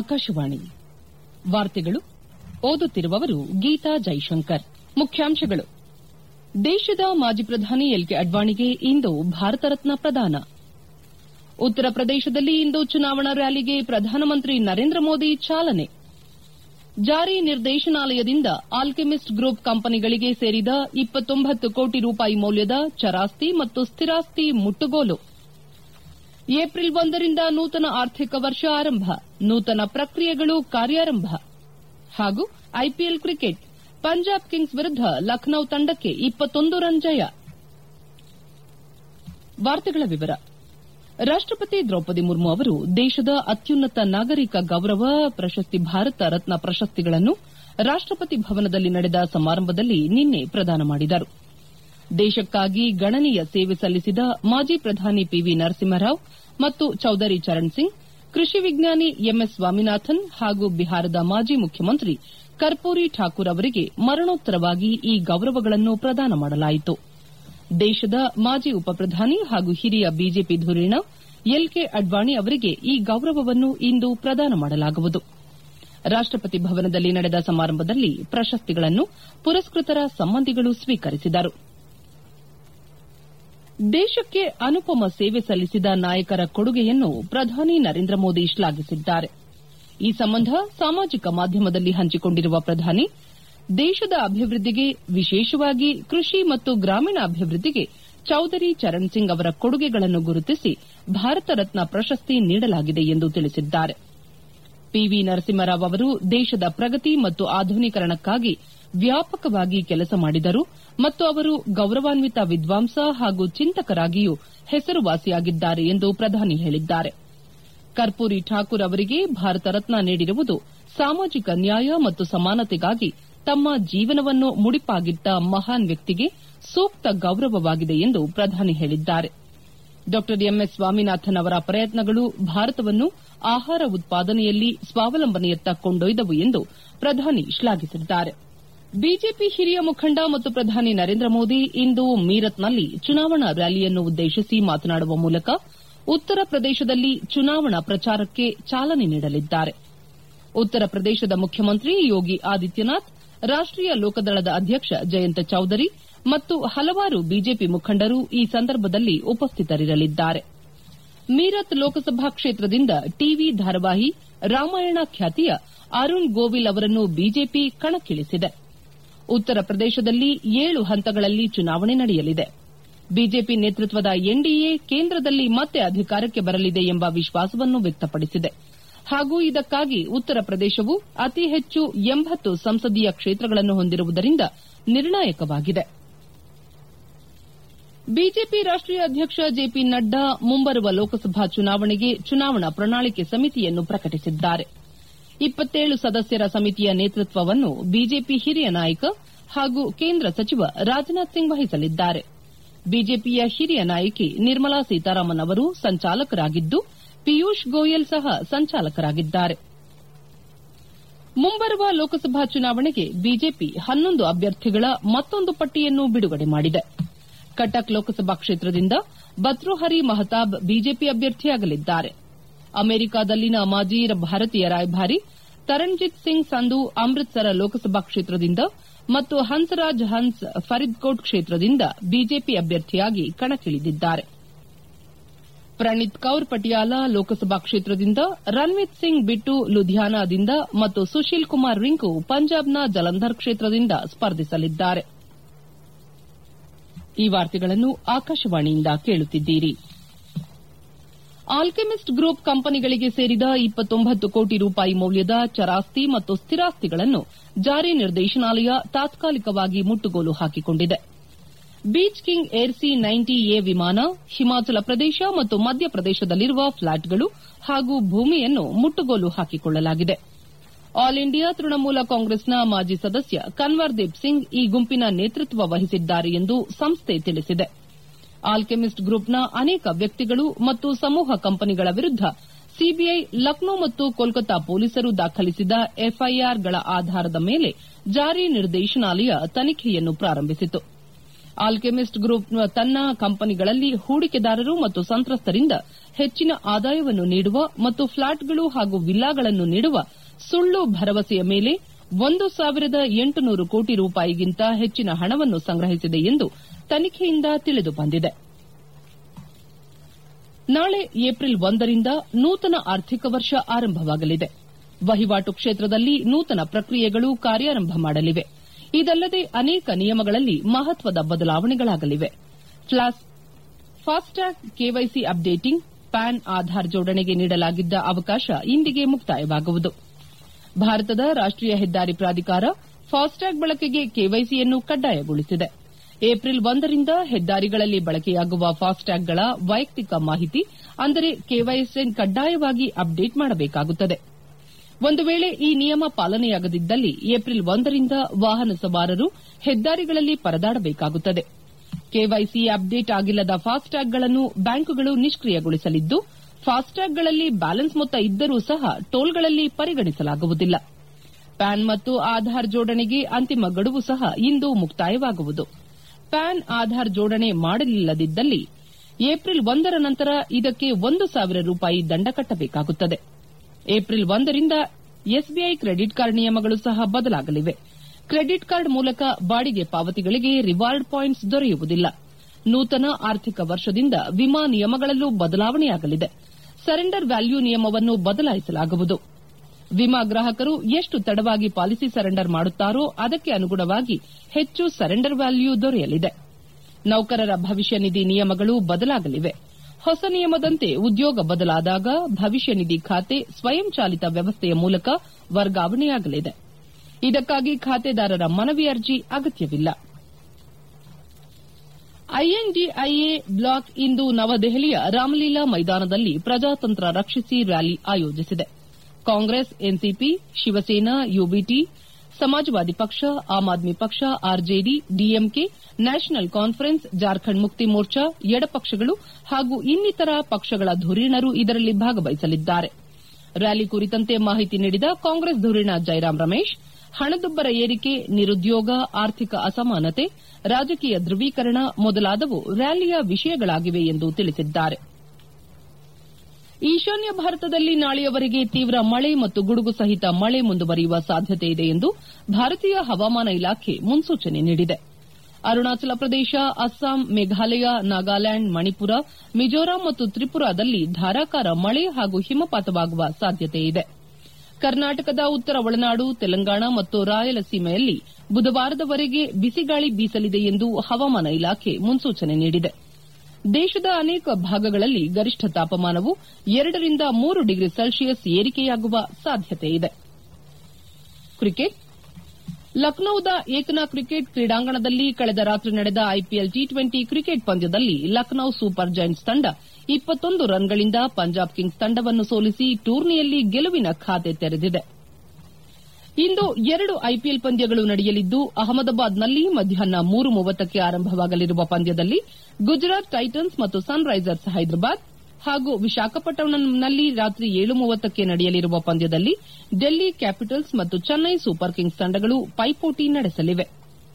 ಆಕಾಶವಾಣಿ ವಾರ್ತೆಗಳು ಓದುತ್ತಿರುವವರು ಗೀತಾ ಜೈಶಂಕರ್ ಮುಖ್ಯಾಂಶಗಳು ದೇಶದ ಮಾಜಿ ಪ್ರಧಾನಿ ಎಲ್ಕೆ ಅಡ್ವಾಣಿಗೆ ಇಂದು ಭಾರತ ರತ್ನ ಪ್ರದಾನ ಉತ್ತರ ಪ್ರದೇಶದಲ್ಲಿ ಇಂದು ಚುನಾವಣಾ ರ್ಯಾಲಿಗೆ ಪ್ರಧಾನಮಂತ್ರಿ ನರೇಂದ್ರ ಮೋದಿ ಚಾಲನೆ ಜಾರಿ ನಿರ್ದೇಶನಾಲಯದಿಂದ ಆಲ್ಕೆಮಿಸ್ಟ್ ಗ್ರೂಪ್ ಕಂಪನಿಗಳಿಗೆ ಸೇರಿದ ಕೋಟಿ ರೂಪಾಯಿ ಮೌಲ್ಯದ ಚರಾಸ್ತಿ ಮತ್ತು ಸ್ಥಿರಾಸ್ತಿ ಮುಟ್ಟುಗೋಲು ಏಪ್ರಿಲ್ ಒಂದರಿಂದ ನೂತನ ಆರ್ಥಿಕ ವರ್ಷ ಆರಂಭ ನೂತನ ಪ್ರಕ್ರಿಯೆಗಳು ಕಾರ್ಯಾರಂಭ ಹಾಗೂ ಐಪಿಎಲ್ ಕ್ರಿಕೆಟ್ ಪಂಜಾಬ್ ಕಿಂಗ್ಸ್ ವಿರುದ್ದ ಲಖನೌ ತಂಡಕ್ಕೆ ರನ್ ಜಯ ರಾಷ್ಟಪತಿ ದ್ರೌಪದಿ ಮುರ್ಮು ಅವರು ದೇಶದ ಅತ್ಯುನ್ನತ ನಾಗರಿಕ ಗೌರವ ಪ್ರಶಸ್ತಿ ಭಾರತ ರತ್ನ ಪ್ರಶಸ್ತಿಗಳನ್ನು ರಾಷ್ಟಪತಿ ಭವನದಲ್ಲಿ ನಡೆದ ಸಮಾರಂಭದಲ್ಲಿ ನಿನ್ನೆ ಪ್ರದಾನ ಮಾಡಿದರು ದೇಶಕ್ಕಾಗಿ ಗಣನೀಯ ಸೇವೆ ಸಲ್ಲಿಸಿದ ಮಾಜಿ ಪ್ರಧಾನಿ ಪಿವಿ ನರಸಿಂಹರಾವ್ ಮತ್ತು ಚೌಧರಿ ಚರಣ್ ಸಿಂಗ್ ಕೃಷಿ ವಿಜ್ಞಾನಿ ಎಂಎಸ್ ಸ್ವಾಮಿನಾಥನ್ ಹಾಗೂ ಬಿಹಾರದ ಮಾಜಿ ಮುಖ್ಯಮಂತ್ರಿ ಕರ್ಪೂರಿ ಠಾಕೂರ್ ಅವರಿಗೆ ಮರಣೋತ್ತರವಾಗಿ ಈ ಗೌರವಗಳನ್ನು ಪ್ರದಾನ ಮಾಡಲಾಯಿತು ದೇಶದ ಮಾಜಿ ಉಪಪ್ರಧಾನಿ ಹಾಗೂ ಹಿರಿಯ ಬಿಜೆಪಿ ಧುರೀಣ ಎಲ್ಕೆ ಅಡ್ವಾಣಿ ಅವರಿಗೆ ಈ ಗೌರವವನ್ನು ಇಂದು ಪ್ರದಾನ ಮಾಡಲಾಗುವುದು ರಾಷ್ಟಪತಿ ಭವನದಲ್ಲಿ ನಡೆದ ಸಮಾರಂಭದಲ್ಲಿ ಪ್ರಶಸ್ತಿಗಳನ್ನು ಪುರಸ್ಕೃತರ ಸಂಬಂಧಿಗಳು ಸ್ವೀಕರಿಸಿದರು ದೇಶಕ್ಕೆ ಅನುಪಮ ಸೇವೆ ಸಲ್ಲಿಸಿದ ನಾಯಕರ ಕೊಡುಗೆಯನ್ನು ಪ್ರಧಾನಿ ನರೇಂದ್ರ ಮೋದಿ ಶ್ಲಾಘಿಸಿದ್ದಾರೆ ಈ ಸಂಬಂಧ ಸಾಮಾಜಿಕ ಮಾಧ್ಯಮದಲ್ಲಿ ಹಂಚಿಕೊಂಡಿರುವ ಪ್ರಧಾನಿ ದೇಶದ ಅಭಿವೃದ್ದಿಗೆ ವಿಶೇಷವಾಗಿ ಕೃಷಿ ಮತ್ತು ಗ್ರಾಮೀಣ ಅಭಿವೃದ್ದಿಗೆ ಚೌಧರಿ ಚರಣ್ ಸಿಂಗ್ ಅವರ ಕೊಡುಗೆಗಳನ್ನು ಗುರುತಿಸಿ ಭಾರತ ರತ್ನ ಪ್ರಶಸ್ತಿ ನೀಡಲಾಗಿದೆ ಎಂದು ತಿಳಿಸಿದ್ದಾರೆ ಪಿವಿ ನರಸಿಂಹರಾವ್ ಅವರು ದೇಶದ ಪ್ರಗತಿ ಮತ್ತು ಆಧುನೀಕರಣಕ್ಕಾಗಿ ವ್ಯಾಪಕವಾಗಿ ಕೆಲಸ ಮಾಡಿದರು ಮತ್ತು ಅವರು ಗೌರವಾನ್ವಿತ ವಿದ್ವಾಂಸ ಹಾಗೂ ಚಿಂತಕರಾಗಿಯೂ ಹೆಸರುವಾಸಿಯಾಗಿದ್ದಾರೆ ಎಂದು ಪ್ರಧಾನಿ ಹೇಳಿದ್ದಾರೆ ಕರ್ಪೂರಿ ಠಾಕೂರ್ ಅವರಿಗೆ ಭಾರತ ರತ್ನ ನೀಡಿರುವುದು ಸಾಮಾಜಿಕ ನ್ಯಾಯ ಮತ್ತು ಸಮಾನತೆಗಾಗಿ ತಮ್ಮ ಜೀವನವನ್ನು ಮುಡಿಪಾಗಿಟ್ಟ ಮಹಾನ್ ವ್ಯಕ್ತಿಗೆ ಸೂಕ್ತ ಗೌರವವಾಗಿದೆ ಎಂದು ಪ್ರಧಾನಿ ಹೇಳಿದ್ದಾರೆ ಡಾ ಎಂಎಸ್ ಸ್ವಾಮಿನಾಥನ್ ಅವರ ಪ್ರಯತ್ನಗಳು ಭಾರತವನ್ನು ಆಹಾರ ಉತ್ಪಾದನೆಯಲ್ಲಿ ಸ್ವಾವಲಂಬನೆಯತ್ತ ಕೊಂಡೊಯ್ದವು ಎಂದು ಪ್ರಧಾನಿ ಶ್ಲಾಘಿಸಿದ್ದಾರೆ ಬಿಜೆಪಿ ಹಿರಿಯ ಮುಖಂಡ ಮತ್ತು ಪ್ರಧಾನಿ ನರೇಂದ್ರ ಮೋದಿ ಇಂದು ಮೀರತ್ನಲ್ಲಿ ಚುನಾವಣಾ ರ್ಯಾಲಿಯನ್ನು ಉದ್ದೇಶಿಸಿ ಮಾತನಾಡುವ ಮೂಲಕ ಉತ್ತರ ಪ್ರದೇಶದಲ್ಲಿ ಚುನಾವಣಾ ಪ್ರಚಾರಕ್ಕೆ ಚಾಲನೆ ನೀಡಲಿದ್ದಾರೆ ಉತ್ತರ ಪ್ರದೇಶದ ಮುಖ್ಯಮಂತ್ರಿ ಯೋಗಿ ಆದಿತ್ಯನಾಥ್ ರಾಷ್ಟೀಯ ಲೋಕದಳದ ಅಧ್ಯಕ್ಷ ಜಯಂತ ಚೌಧರಿ ಮತ್ತು ಹಲವಾರು ಬಿಜೆಪಿ ಮುಖಂಡರು ಈ ಸಂದರ್ಭದಲ್ಲಿ ಉಪಸ್ಥಿತರಿರಲಿದ್ದಾರೆ ಮೀರತ್ ಲೋಕಸಭಾ ಕ್ಷೇತ್ರದಿಂದ ಟಿವಿ ಧಾರಾವಾಹಿ ರಾಮಾಯಣ ಖ್ಯಾತಿಯ ಅರುಣ್ ಗೋವಿಲ್ ಅವರನ್ನು ಬಿಜೆಪಿ ಕಣಕ್ಕಿಳಿಸಿದೆ ಉತ್ತರ ಪ್ರದೇಶದಲ್ಲಿ ಏಳು ಹಂತಗಳಲ್ಲಿ ಚುನಾವಣೆ ನಡೆಯಲಿದೆ ಬಿಜೆಪಿ ನೇತೃತ್ವದ ಎನ್ಡಿಎ ಕೇಂದ್ರದಲ್ಲಿ ಮತ್ತೆ ಅಧಿಕಾರಕ್ಕೆ ಬರಲಿದೆ ಎಂಬ ವಿಶ್ವಾಸವನ್ನು ವ್ಯಕ್ತಪಡಿಸಿದೆ ಹಾಗೂ ಇದಕ್ಕಾಗಿ ಉತ್ತರ ಪ್ರದೇಶವು ಅತಿ ಹೆಚ್ಚು ಎಂಬತ್ತು ಸಂಸದೀಯ ಕ್ಷೇತ್ರಗಳನ್ನು ಹೊಂದಿರುವುದರಿಂದ ನಿರ್ಣಾಯಕವಾಗಿದೆ ಬಿಜೆಪಿ ರಾಷ್ಟೀಯ ಅಧ್ಯಕ್ಷ ಜೆಪಿ ನಡ್ಡಾ ಮುಂಬರುವ ಲೋಕಸಭಾ ಚುನಾವಣೆಗೆ ಚುನಾವಣಾ ಪ್ರಣಾಳಿಕೆ ಸಮಿತಿಯನ್ನು ಪ್ರಕಟಿಸಿದ್ದಾರೆ ಇಪ್ಪತ್ತೇಳು ಸದಸ್ಯರ ಸಮಿತಿಯ ನೇತೃತ್ವವನ್ನು ಬಿಜೆಪಿ ಹಿರಿಯ ನಾಯಕ ಹಾಗೂ ಕೇಂದ್ರ ಸಚಿವ ರಾಜನಾಥ್ ಸಿಂಗ್ ವಹಿಸಲಿದ್ದಾರೆ ಬಿಜೆಪಿಯ ಹಿರಿಯ ನಾಯಕಿ ನಿರ್ಮಲಾ ಸೀತಾರಾಮನ್ ಅವರು ಸಂಚಾಲಕರಾಗಿದ್ದು ಪಿಯೂಷ್ ಗೋಯಲ್ ಸಹ ಸಂಚಾಲಕರಾಗಿದ್ದಾರೆ ಮುಂಬರುವ ಲೋಕಸಭಾ ಚುನಾವಣೆಗೆ ಬಿಜೆಪಿ ಹನ್ನೊಂದು ಅಭ್ಯರ್ಥಿಗಳ ಮತ್ತೊಂದು ಪಟ್ಟಿಯನ್ನು ಬಿಡುಗಡೆ ಮಾಡಿದೆ ಕಟಕ್ ಲೋಕಸಭಾ ಕ್ಷೇತ್ರದಿಂದ ಬತ್ರುಹರಿ ಮಹತಾಬ್ ಬಿಜೆಪಿ ಅಭ್ಯರ್ಥಿಯಾಗಲಿದ್ದಾರೆ ಅಮೆರಿಕದಲ್ಲಿನ ಮಾಜಿ ಭಾರತೀಯ ರಾಯಭಾರಿ ತರಣ್ಜಿತ್ ಸಿಂಗ್ ಸಂಧು ಅಮೃತ್ಸರ ಲೋಕಸಭಾ ಕ್ಷೇತ್ರದಿಂದ ಮತ್ತು ಹನ್ಸ್ರಾಜ್ ಹನ್ಸ್ ಫರೀದ್ಕೋಟ್ ಕ್ಷೇತ್ರದಿಂದ ಬಿಜೆಪಿ ಅಭ್ಯರ್ಥಿಯಾಗಿ ಕಣಕ್ಕಿಳಿದಿದ್ದಾರೆ ಪ್ರಣೀತ್ ಕೌರ್ ಪಟಿಯಾಲ ಲೋಕಸಭಾ ಕ್ಷೇತ್ರದಿಂದ ರನ್ವಿತ್ ಸಿಂಗ್ ಬಿಟ್ಟು ಲುಧಿಯಾನಾದಿಂದ ಮತ್ತು ಸುಶೀಲ್ ಕುಮಾರ್ ರಿಂಕು ಪಂಜಾಬ್ನ ಜಲಂಧರ್ ಕ್ಷೇತ್ರದಿಂದ ಸ್ಪರ್ಧಿಸಲಿದ್ದಾರೆ ಈ ವಾರ್ತೆಗಳನ್ನು ಆಕಾಶವಾಣಿಯಿಂದ ಕೇಳುತ್ತಿದ್ದೀರಿ ಆಲ್ಕೆಮಿಸ್ಟ್ ಗ್ರೂಪ್ ಕಂಪನಿಗಳಿಗೆ ಸೇರಿದ ಕೋಟಿ ರೂಪಾಯಿ ಮೌಲ್ಯದ ಚರಾಸ್ತಿ ಮತ್ತು ಸ್ಥಿರಾಸ್ತಿಗಳನ್ನು ಜಾರಿ ನಿರ್ದೇಶನಾಲಯ ತಾತ್ಕಾಲಿಕವಾಗಿ ಮುಟ್ಟುಗೋಲು ಹಾಕಿಕೊಂಡಿದೆ Beech King air C ninety A ವಿಮಾನ ಹಿಮಾಚಲ ಪ್ರದೇಶ ಮತ್ತು ಮಧ್ಯಪ್ರದೇಶದಲ್ಲಿರುವ ಫ್ಲಾಟ್ಗಳು ಹಾಗೂ ಭೂಮಿಯನ್ನು ಮುಟ್ಟುಗೋಲು ಹಾಕಿಕೊಳ್ಳಲಾಗಿದೆ ಆಲ್ ಇಂಡಿಯಾ ತೃಣಮೂಲ ಕಾಂಗ್ರೆಸ್ನ ಮಾಜಿ ಸದಸ್ಯ ಕನ್ವರ್ದೀಪ್ ಸಿಂಗ್ ಈ ಗುಂಪಿನ ನೇತೃತ್ವ ವಹಿಸಿದ್ದಾರೆ ಎಂದು ಸಂಸ್ಥೆ ತಿಳಿಸಿದೆ ಆಲ್ಕೆಮಿಸ್ಟ್ ಗ್ರೂಪ್ನ ಅನೇಕ ವ್ಯಕ್ತಿಗಳು ಮತ್ತು ಸಮೂಹ ಕಂಪನಿಗಳ ವಿರುದ್ದ ಸಿಬಿಐ ಲಕ್ನೋ ಮತ್ತು ಕೋಲ್ಕತಾ ಪೊಲೀಸರು ದಾಖಲಿಸಿದ ಎಫ್ಐಆರ್ಗಳ ಆಧಾರದ ಮೇಲೆ ಜಾರಿ ನಿರ್ದೇಶನಾಲಯ ತನಿಖೆಯನ್ನು ಪ್ರಾರಂಭಿಸಿತು ಆಲ್ಕೆಮಿಸ್ಟ್ ಗ್ರೂಪ್ ತನ್ನ ಕಂಪನಿಗಳಲ್ಲಿ ಹೂಡಿಕೆದಾರರು ಮತ್ತು ಸಂತ್ರಸ್ತರಿಂದ ಹೆಚ್ಚಿನ ಆದಾಯವನ್ನು ನೀಡುವ ಮತ್ತು ಫ್ಲಾಟ್ಗಳು ಹಾಗೂ ವಿಲ್ಲಾಗಳನ್ನು ನೀಡುವ ಸುಳ್ಳು ಭರವಸೆಯ ಮೇಲೆ ಒಂದು ಸಾವಿರದ ಎಂಟುನೂರು ಕೋಟಿ ರೂಪಾಯಿಗಿಂತ ಹೆಚ್ಚಿನ ಹಣವನ್ನು ಸಂಗ್ರಹಿಸಿದೆ ಎಂದು ತನಿಖೆಯಿಂದ ತಿಳಿದು ಬಂದಿದೆ ನಾಳೆ ಏಪ್ರಿಲ್ ಒಂದರಿಂದ ನೂತನ ಆರ್ಥಿಕ ವರ್ಷ ಆರಂಭವಾಗಲಿದೆ ವಹಿವಾಟು ಕ್ಷೇತ್ರದಲ್ಲಿ ನೂತನ ಪ್ರಕ್ರಿಯೆಗಳು ಕಾರ್ಯಾರಂಭ ಮಾಡಲಿವೆ ಇದಲ್ಲದೆ ಅನೇಕ ನಿಯಮಗಳಲ್ಲಿ ಮಹತ್ವದ ಬದಲಾವಣೆಗಳಾಗಲಿವೆ FASTag KYC updating PAN Aadhaar ಜೋಡಣೆಗೆ ನೀಡಲಾಗಿದ್ದ ಅವಕಾಶ ಇಂದಿಗೆ ಮುಕ್ತಾಯವಾಗುವುದು ಭಾರತದ ರಾಷ್ಟೀಯ ಹೆದ್ದಾರಿ ಪ್ರಾಧಿಕಾರ ಫಾಸ್ಟ್ಯಾಗ್ ಬಳಕೆಗೆ ಕೆವೈಸಿಯನ್ನು ಕಡ್ಡಾಯಗೊಳಿಸಿದೆ ಏಪ್ರಿಲ್ ಒಂದರಿಂದ ಹೆದ್ದಾರಿಗಳಲ್ಲಿ ಬಳಕೆಯಾಗುವ ಫಾಸ್ಟ್ಯಾಗ್ಗಳ ವೈಯಕ್ತಿಕ ಮಾಹಿತಿ ಅಂದರೆ ಕೆವೈಸಿ ಕಡ್ಡಾಯವಾಗಿ ಅಪ್ಡೇಟ್ ಮಾಡಬೇಕಾಗುತ್ತದೆ ಒಂದು ವೇಳೆ ಈ ನಿಯಮ ಪಾಲನೆಯಾಗದಿದ್ದಲ್ಲಿ ಏಪ್ರಿಲ್ ಒಂದರಿಂದ ವಾಹನ ಸವಾರರು ಹೆದ್ದಾರಿಗಳಲ್ಲಿ ಪರದಾಡಬೇಕಾಗುತ್ತದೆ ಕೆವೈಸಿ ಅಪ್ಡೇಟ್ ಆಗಿಲ್ಲದ ಫಾಸ್ಟ್ಯಾಗ್ಗಳನ್ನು ಬ್ಯಾಂಕುಗಳು ನಿಷ್ಕಿಯಗೊಳಿಸಲಿದ್ದು ಫಾಸ್ಟ್ಯಾಗ್ಗಳಲ್ಲಿ ಬ್ಯಾಲೆನ್ಸ್ ಮೊತ್ತ ಇದ್ದರೂ ಸಹ ಟೋಲ್ಗಳಲ್ಲಿ ಪರಿಗಣಿಸಲಾಗುವುದಿಲ್ಲ ಪ್ಯಾನ್ ಮತ್ತು ಆಧಾರ್ ಜೋಡಣೆಗೆ ಅಂತಿಮ ಗಡುವು ಸಹ ಇಂದು ಮುಕ್ತಾಯವಾಗುವುದು ಪ್ಯಾನ್ ಆಧಾರ್ ಜೋಡಣೆ ಮಾಡಲಿಲ್ಲದಿದ್ದಲ್ಲಿ ಏಪ್ರಿಲ್ ಒಂದರ ನಂತರ ಇದಕ್ಕೆ ಒಂದು ಸಾವಿರ ರೂಪಾಯಿ ದಂಡ ಕಟ್ಟಬೇಕಾಗುತ್ತದೆ ಏಪ್ರಿಲ್ ಒಂದರಿಂದ ಎಸ್ಬಿಐ ಕ್ರೆಡಿಟ್ ಕಾರ್ಡ್ ನಿಯಮಗಳು ಸಹ ಬದಲಾಗಲಿವೆ ಕ್ರೆಡಿಟ್ ಕಾರ್ಡ್ ಮೂಲಕ ಬಾಡಿಗೆ ಪಾವತಿಗಳಿಗೆ ರಿವಾರ್ಡ್ ಪಾಯಿಂಟ್ಸ್ ದೊರೆಯುವುದಿಲ್ಲ ನೂತನ ಆರ್ಥಿಕ ವರ್ಷದಿಂದ ವಿಮಾ ನಿಯಮಗಳಲ್ಲೂ ಬದಲಾವಣೆಯಾಗಲಿದೆ ಸರೆಂಡರ್ ವ್ಯಾಲ್ಯೂ ನಿಯಮವನ್ನು ಬದಲಾಯಿಸಲಾಗುವುದು ವಿಮಾ ಗ್ರಾಹಕರು ಎಷ್ಟು ತಡವಾಗಿ ಪಾಲಿಸಿ ಸರೆಂಡರ್ ಮಾಡುತ್ತಾರೋ ಅದಕ್ಕೆ ಅನುಗುಣವಾಗಿ ಹೆಚ್ಚು ಸರೆಂಡರ್ ವ್ಯಾಲ್ಯೂ ದೊರೆಯಲಿದೆ ನೌಕರರ ಭವಿಷ್ಯ ನಿಧಿ ನಿಯಮಗಳು ಬದಲಾಗಲಿವೆ ಹೊಸ ನಿಯಮದಂತೆ ಉದ್ಯೋಗ ಬದಲಾದಾಗ ಭವಿಷ್ಯ ನಿಧಿ ಖಾತೆ ಸ್ವಯಂಚಾಲಿತ ವ್ಯವಸ್ಥೆಯ ಮೂಲಕ ವರ್ಗಾವಣೆಯಾಗಲಿದೆ ಇದಕ್ಕಾಗಿ ಖಾತೆದಾರರ ಮನವಿ ಅರ್ಜಿ ಅಗತ್ಯವಿಲ್ಲ ಐಎನ್ಡಿಐಎ ಬ್ಲಾಕ್ ಇಂದು ನವದೆಹಲಿಯ ರಾಮಲೀಲಾ ಮೈದಾನದಲ್ಲಿ ಪ್ರಜಾತಂತ್ರ ರಕ್ಷಿಸಿ ರ್ಯಾಲಿ ಆಯೋಜಿಸಿದೆ Congress NCP Shiv Sena UBT Samajwadi ಪಕ್ಷ ಆಮ್ ಆದ್ಮಿ ಪಕ್ಷ RJD DMK National Conference Jharkhand Mukti Morcha ಎಡಪಕ್ಷಗಳು ಹಾಗೂ ಇನ್ನಿತರ ಪಕ್ಷಗಳ ಧುರೀಣರು ಇದರಲ್ಲಿ ಭಾಗವಹಿಸಲಿದ್ದಾರೆ ರ್ಯಾಲಿ ಕುರಿತಂತೆ ಮಾಹಿತಿ ನೀಡಿದ ಕಾಂಗ್ರೆಸ್ ಧುರೀಣ ಜೈರಾಂ ರಮೇಶ್ ಹಣದುಬ್ಬರ ಏರಿಕೆ ನಿರುದ್ಯೋಗ ಆರ್ಥಿಕ ಅಸಮಾನತೆ ರಾಜಕೀಯ ಧ್ರುವೀಕರಣ ಮೊದಲಾದವು ರ್ಯಾಲಿಯ ವಿಷಯಗಳಾಗಿವೆ ಎಂದು ತಿಳಿಸಿದ್ದಾರೆ ಈಶಾನ್ಯ ಭಾರತದಲ್ಲಿ ನಾಳೆಯವರೆಗೆ ತೀವ್ರ ಮಳೆ ಮತ್ತು ಗುಡುಗು ಸಹಿತ ಮಳೆ ಮುಂದುವರಿಯುವ ಸಾಧ್ಯತೆ ಇದೆ ಎಂದು ಭಾರತೀಯ ಹವಾಮಾನ ಇಲಾಖೆ ಮುನ್ಸೂಚನೆ ನೀಡಿದೆ ಅರುಣಾಚಲ ಪ್ರದೇಶ ಅಸ್ಸಾಂ ಮೇಘಾಲಯ ನಾಗಾಲ್ಯಾಂಡ್ ಮಣಿಪುರ ಮಿಜೋರಾಂ ಮತ್ತು ತ್ರಿಪುರಾದಲ್ಲಿ ಧಾರಾಕಾರ ಮಳೆ ಹಾಗೂ ಹಿಮಪಾತವಾಗುವ ಸಾಧ್ಯತೆ ಇದೆ ಕರ್ನಾಟಕದ ಉತ್ತರ ಒಳನಾಡು ತೆಲಂಗಾಣ ಮತ್ತು ರಾಯಲಸೀಮೆಯಲ್ಲಿ ಬುಧವಾರದವರೆಗೆ ಬಿಸಿಗಾಳಿ ಬೀಸಲಿದೆ ಎಂದು ಹವಾಮಾನ ಇಲಾಖೆ ಮುನ್ಸೂಚನೆ ನೀಡಿದೆ ದೇಶದ ಅನೇಕ ಭಾಗಗಳಲ್ಲಿ ಗರಿಷ್ಠ ತಾಪಮಾನವು ಎರಡರಿಂದ ಮೂರು ಡಿಗ್ರಿ ಸೆಲ್ಸಿಯಸ್ ಏರಿಕೆಯಾಗುವ ಸಾಧ್ಯತೆಯಿದೆ ಕ್ರಿಕೆಟ್ ಲಖನೌದ ಏಕನಾ ಕ್ರಿಕೆಟ್ ಕ್ರೀಡಾಂಗಣದಲ್ಲಿ ಕಳೆದ ರಾತ್ರಿ ನಡೆದ ಐಪಿಎಲ್ ಟಿ ಟ್ವೆಂಟಿ ಕ್ರಿಕೆಟ್ ಪಂದ್ಯದಲ್ಲಿ ಲಖನೌ ಸೂಪರ್ ಜೈಂಟ್ಸ್ ತಂಡ ಇಪ್ಪತ್ತೊಂದು ರನ್ಗಳಿಂದ ಪಂಜಾಬ್ ಕಿಂಗ್ಸ್ ತಂಡವನ್ನು ಸೋಲಿಸಿ ಟೂರ್ನಿಯಲ್ಲಿ ಗೆಲುವಿನ ಖಾತೆ ತೆರೆದಿದೆ ಇಂದು ಎರಡು ಐಪಿಎಲ್ ಪಂದ್ಯಗಳು ನಡೆಯಲಿದ್ದು ಅಹಮದಾಬಾದ್ನಲ್ಲಿ ಮಧ್ಯಾಹ್ನ ಮೂರು ಮೂವತ್ತಕ್ಕೆ ಆರಂಭವಾಗಲಿರುವ ಪಂದ್ಯದಲ್ಲಿ ಗುಜರಾತ್ ಟೈಟನ್ಸ್ ಮತ್ತು ಸನ್ ರೈಸರ್ಸ್ ಹೈದರಾಬಾದ್ ಹಾಗೂ ವಿಶಾಖಪಟ್ಟಣಂನಲ್ಲಿ ರಾತ್ರಿ ಏಳು ಮೂವತ್ತಕ್ಕೆ ನಡೆಯಲಿರುವ ಪಂದ್ಯದಲ್ಲಿ ಡೆಲ್ಲಿ ಕ್ಯಾಪಿಟಲ್ಸ್ ಮತ್ತು ಚೆನ್ನೈ ಸೂಪರ್ ಕಿಂಗ್ಸ್ ತಂಡಗಳು ಪೈಪೋಟಿ ನಡೆಸಲಿವೆ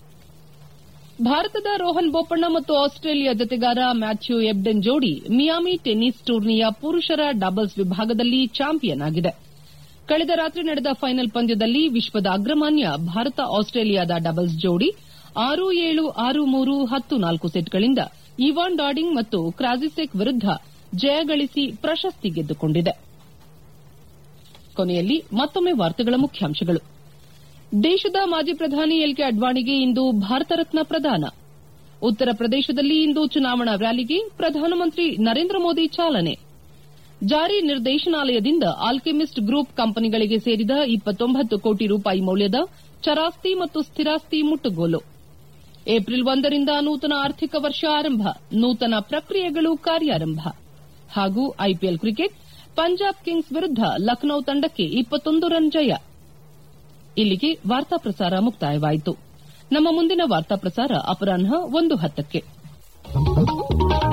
ಭಾರತದ ರೋಹನ್ ಬೋಪಣ್ಣ ಮತ್ತು ಆಸ್ಟ್ರೇಲಿಯಾ ಜತೆಗಾರ ಮ್ಯಾಥ್ಯೂ ಎಬ್ಡೆನ್ ಜೋಡಿ ಮಿಯಾಮಿ ಟೆನ್ನಿಸ್ ಟೂರ್ನಿಯ ಪುರುಷರ ಡಬಲ್ಸ್ ವಿಭಾಗದಲ್ಲಿ ಚಾಂಪಿಯನ್ ಆಗಿದೆ ಕಳೆದ ರಾತ್ರಿ ನಡೆದ ಫೈನಲ್ ಪಂದ್ಯದಲ್ಲಿ ವಿಶ್ವದ ಅಗ್ರಮಾನ್ಯ ಭಾರತ ಆಸ್ಟ್ರೇಲಿಯಾದ ಡಬಲ್ಸ್ ಜೋಡಿ ಆರು ಏಳು ಆರು ಮೂರು ಹತ್ತು ನಾಲ್ಕು ಸೆಟ್ಗಳಿಂದ ಇವಾನ್ ಡಾಡಿಂಗ್ ಮತ್ತು ಕ್ರಾಜಿಸೆಕ್ ವಿರುದ್ಧ ಜಯ ಗಳಿಸಿ ಪ್ರಶಸ್ತಿ ಗೆದ್ದುಕೊಂಡಿದೆ ಕೊನೆಯಲ್ಲಿ ಮತ್ತೊಮ್ಮೆ ವಾರ್ತೆಗಳ ಮುಖ್ಯಾಂಶಗಳು ದೇಶದ ಮಾಜಿ ಪ್ರಧಾನಿ ಎಲ್ಕೆ ಅಡ್ವಾಣಿಗೆ ಇಂದು ಭಾರತ ರತ್ನ ಪ್ರದಾನ ಉತ್ತರ ಪ್ರದೇಶದಲ್ಲಿ ಇಂದು ಚುನಾವಣಾ ರ್ಯಾಲಿಗೆ ಪ್ರಧಾನಮಂತ್ರಿ ನರೇಂದ್ರ ಮೋದಿ ಚಾಲನೆ ಜಾರಿ ನಿರ್ದೇಶನಾಲಯದಿಂದ ಆಲ್ಕೆಮಿಸ್ಟ್ ಗ್ರೂಪ್ ಕಂಪನಿಗಳಿಗೆ ಸೇರಿದ ಇಪ್ಪತ್ತೊಂಬತ್ತು ಕೋಟಿ ರೂಪಾಯಿ ಮೌಲ್ಯದ ಚರಾಸ್ತಿ ಮತ್ತು ಸ್ಥಿರಾಸ್ತಿ ಮುಟ್ಟುಗೋಲು ಏಪ್ರಿಲ್ ಒಂದರಿಂದ ನೂತನ ಆರ್ಥಿಕ ವರ್ಷ ಆರಂಭ ನೂತನ ಪ್ರಕ್ರಿಯೆಗಳು ಕಾರ್ಯಾರಂಭ ಹಾಗೂ ಐಪಿಎಲ್ ಕ್ರಿಕೆಟ್ ಪಂಜಾಬ್ ಕಿಂಗ್ಸ್ ವಿರುದ್ಧ ಲಖನೌ ತಂಡಕ್ಕೆ ಇಪ್ಪತ್ತೊಂದು ರನ್ ಜಯ ಇಲ್ಲಿಗೆ ವಾರ್ತಾ ಪ್ರಸಾರ ಮುಕ್ತಾಯವಾಯಿತು ನಮ್ಮ ಮುಂದಿನ ವಾರ್ತಾ ಪ್ರಸಾರ ಅಪರಾಹ್ನ ಒಂದು ಹತ್ತಕ್ಕೆ